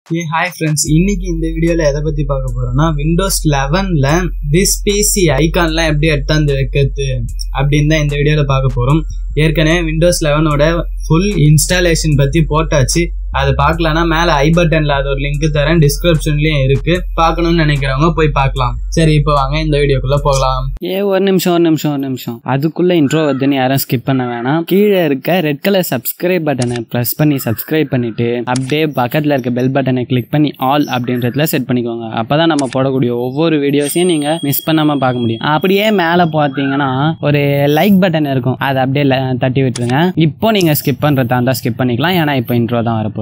ஏ hi friends இன்னைக்கு இந்த வீடியோவில் எதை பற்றி பார்க்க போகிறோம்னா விண்டோஸ் லெவனில் திஸ் பிசி ஐகான்லாம் எப்படி எடுத்தாந்து வைக்கிறது அப்படின்னு தான் இந்த வீடியோவில் பார்க்க போகிறோம் ஏற்கனவே விண்டோஸ் லெவனோட ஃபுல் இன்ஸ்டாலேஷன் பற்றி போட்டாச்சு அது பார்க்கலன்னா மேலே ஐ பட்டனில் அது ஒரு லிங்க் தரேன் டிஸ்கிரிப்ஷன்லேயும் இருக்குது பார்க்கணும்னு நினைக்கிறவங்க போய் பார்க்கலாம் சரி இப்போ வாங்க இந்த வீடியோக்குள்ளே போகலாம் ஏ ஒரு நிமிஷம் ஒரு நிமிஷம் ஒரு நிமிஷம் அதுக்குள்ள இன்ட்ரோ வருதுன்னு யாரும் ஸ்கிப் பண்ண வேணாம் கீழே இருக்க ரெட் கலர் சப்ஸ்கிரைப் பட்டனை ப்ரெஸ் பண்ணி சப்ஸ்கிரைப் பண்ணிட்டு அப்படியே பக்கத்தில் இருக்க பெல் பட்டனை கிளிக் பண்ணி ஆல் அப்படின்றதுல செட் பண்ணிக்கோங்க அப்பதான் நம்ம போடக்கூடிய ஒவ்வொரு வீடியோஸையும் நீங்க மிஸ் பண்ணாம பார்க்க முடியும் அப்படியே மேலே பார்த்தீங்கன்னா ஒரு லைக் பட்டன் இருக்கும் அதை அப்படியே ல- தட்டி விட்டுருங்க இப்போ நீங்க ஸ்கிப் பண்றதா இருந்தால் ஸ்கிப் பண்ணிக்கலாம் ஏன்னா இப்போ இன்ட்ரோ தான் வரப்போகுது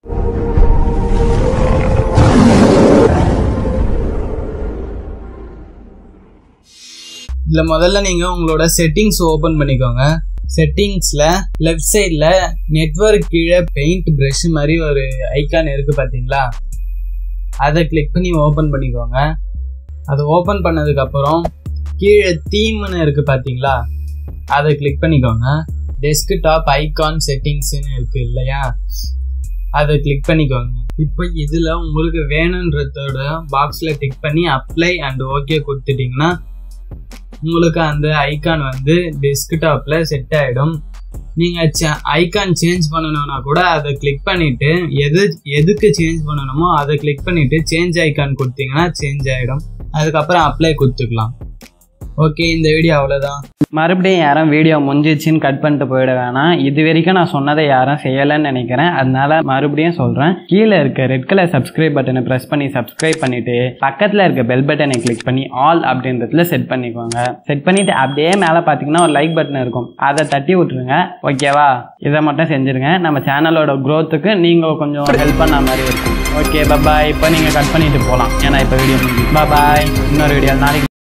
இதில் முதல்ல நீங்கள் உங்களோட செட்டிங்ஸ் ஓப்பன் பண்ணிக்கோங்க செட்டிங்ஸில் லெஃப்ட் சைடில் நெட்வொர்க் கீழே பெயிண்ட் ப்ரஷ் மாதிரி ஒரு ஐகான் இருக்குது பார்த்தீங்களா அதை கிளிக் பண்ணி ஓப்பன் பண்ணிக்கோங்க அது ஓப்பன் பண்ணதுக்கப்புறம் கீழே தீம்னு இருக்குது பார்த்தீங்களா அதை கிளிக் பண்ணிக்கோங்க டெஸ்க்டாப் ஐகான் செட்டிங்ஸ்னு இருக்குது இல்லையா அதை கிளிக் பண்ணிக்கோங்க இப்போ இதில் உங்களுக்கு வேணுன்றதோட பாக்ஸில் டிக் பண்ணி அப்ளை அண்ட் ஓகே கொடுத்துட்டிங்கன்னா உங்களுக்கு அந்த ஐகான் வந்து டெஸ்க்டாப்ல செட் ஆகிடும் நீங்கள் ஐகான் சேஞ்ச் பண்ணணும்னா கூட அதை கிளிக் பண்ணிட்டு எது எதுக்கு சேஞ்ச் பண்ணணுமோ அதை கிளிக் பண்ணிட்டு சேஞ்ச் ஐகான் கொடுத்தீங்கன்னா சேஞ்ச் ஆகிடும் அதுக்கப்புறம் அப்ளை கொடுத்துக்கலாம் ஓகே இந்த வீடியோ அவ்வளோதான் மறுபடியும் யாரும் வீடியோ முடிஞ்சிச்சுன்னு கட் பண்ணிட்டு போயிட வேணாம் இது வரைக்கும் நான் சொன்னதை யாரும் செய்யலைன்னு நினைக்கிறேன் அதனால மறுபடியும் சொல்கிறேன் கீழே இருக்க ரெட் கலர் சப்ஸ்கிரைப் பட்டனை ப்ரெஸ் பண்ணி சப்ஸ்கிரைப் பண்ணிட்டு பக்கத்தில் இருக்க பெல் பட்டனை கிளிக் பண்ணி ஆல் அப்படின்றதுல செட் பண்ணிக்கோங்க செட் பண்ணிட்டு அப்படியே மேலே பார்த்தீங்கன்னா ஒரு லைக் பட்டன் இருக்கும் அதை தட்டி விட்டுருங்க ஓகேவா இதை மட்டும் செஞ்சுருங்க நம்ம சேனலோட க்ரோத்துக்கு நீங்கள் கொஞ்சம் ஹெல்ப் பண்ண மாதிரி இருக்கும் ஓகே பபாய் இப்போ நீங்கள் கட் பண்ணிட்டு போகலாம் ஏன்னா இப்போ வீடியோ பாய் இன்னொரு வீடியோ நாளைக்கு